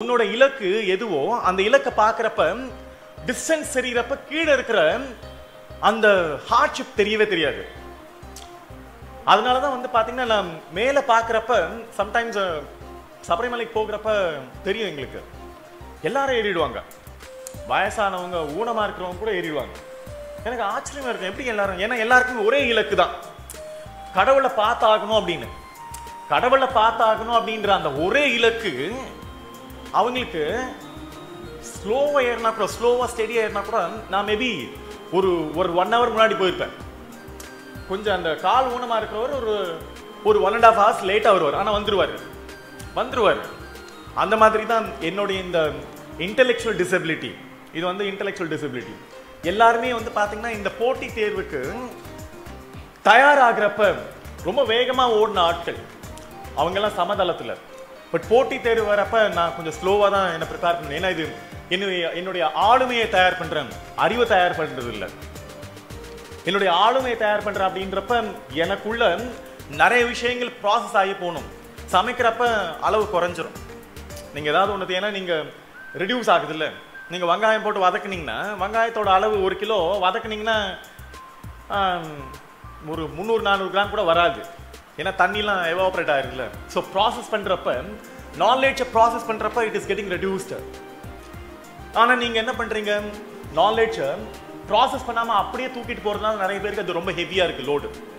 உன்னோட இலக்கு எதுவோ அந்த இலக்கை பார்க்கறப்ப டிஸ்டன்ஸ் தெரியறப்ப கீழே இருக்கிற அந்த ஹார்ட்ஷிப் தெரியவே தெரியாது அதனால தான் வந்து பாத்தீங்கன்னா நான் மேலே பார்க்குறப்ப சம்டைம்ஸ் சபரிமலைக்கு போகிறப்ப தெரியும் எங்களுக்கு எல்லாரும் ஏறிடுவாங்க வயசானவங்க ஊனமா இருக்கிறவங்க கூட ஏறிடுவாங்க எனக்கு ஆச்சரியமா இருக்கும் எப்படி எல்லாரும் ஏன்னா எல்லாருக்குமே ஒரே இலக்கு தான் கடவுளை பார்த்தாகணும் அப்படின்னு கடவுளை பார்த்தாகணும் அப்படின்ற அந்த ஒரே இலக்கு அவங்களுக்கு ஸ்லோவா ஏறினா கூட ஸ்லோவா ஸ்டெடியா ஏறினா கூட நான் மேபி ஒரு ஒரு ஒன் ஹவர் முன்னாடி போயிருப்பேன் கொஞ்சம் அந்த கால் ஊனமா இருக்கிறவர் ஒரு ஒரு ஒன் அண்ட் ஹாஃப் ஹவர்ஸ் லேட்டா வருவார் ஆனா வந்துருவாரு வந்துருவாரு அந்த மாதிரி தான் என்னுடைய இந்த இன்டெலெக்சுவல் டிசபிலிட்டி இது வந்து இன்டெலெக்சுவல் டிசபிலிட்டி எல்லாருமே வந்து பாத்தீங்கன்னா இந்த போட்டி தேர்வுக்கு தயாராகிறப்ப ரொம்ப வேகமா ஓடின ஆட்கள் அவங்கெல்லாம் சமதளத்துல பட் போட்டி தேர்வு வரப்ப நான் கொஞ்சம் ஸ்லோவா தான் என்ன ப்ரிப்பேர் பண்ணேன் ஏன்னா இது என்னுடைய என்னுடைய ஆளுமையை தயார் பண்றேன் அறிவை தயார் பண்றது இல்லை என்னுடைய ஆளுமையை தயார் பண்றேன் அப்படின்றப்ப எனக்குள்ள நிறைய விஷயங்கள் ப்ராசஸ் ஆகி போகணும் சமைக்கிறப்ப அளவு குறைஞ்சிரும் நீங்க ஏதாவது ஒன்று ஏன்னா நீங்க ரெடியூஸ் ஆகுது இல்ல நீங்க வெங்காயம் போட்டு வதக்குனீங்கன்னா வெங்காயத்தோட அளவு ஒரு கிலோ வதக்குனீங்கன்னா ஆம், ஒரு முந்நூறு நானூறு கிராம் கூட வராது ஏன்னா தண்ணிலாம் எவாபரேட் ஆயிருக்குல்ல ஸோ ப்ராசஸ் பண்றப்ப நாலேஜை ப்ராசஸ் பண்றப்ப இட் இஸ் கெட்டிங் ரெடியூஸ்டு ஆனா நீங்க என்ன பண்றீங்க நாலேஜை ப்ராசஸ் பண்ணாம அப்படியே தூக்கிட்டு போறதுனால நிறைய பேருக்கு அது ரொம்ப ஹெவியா இருக்கு லோடு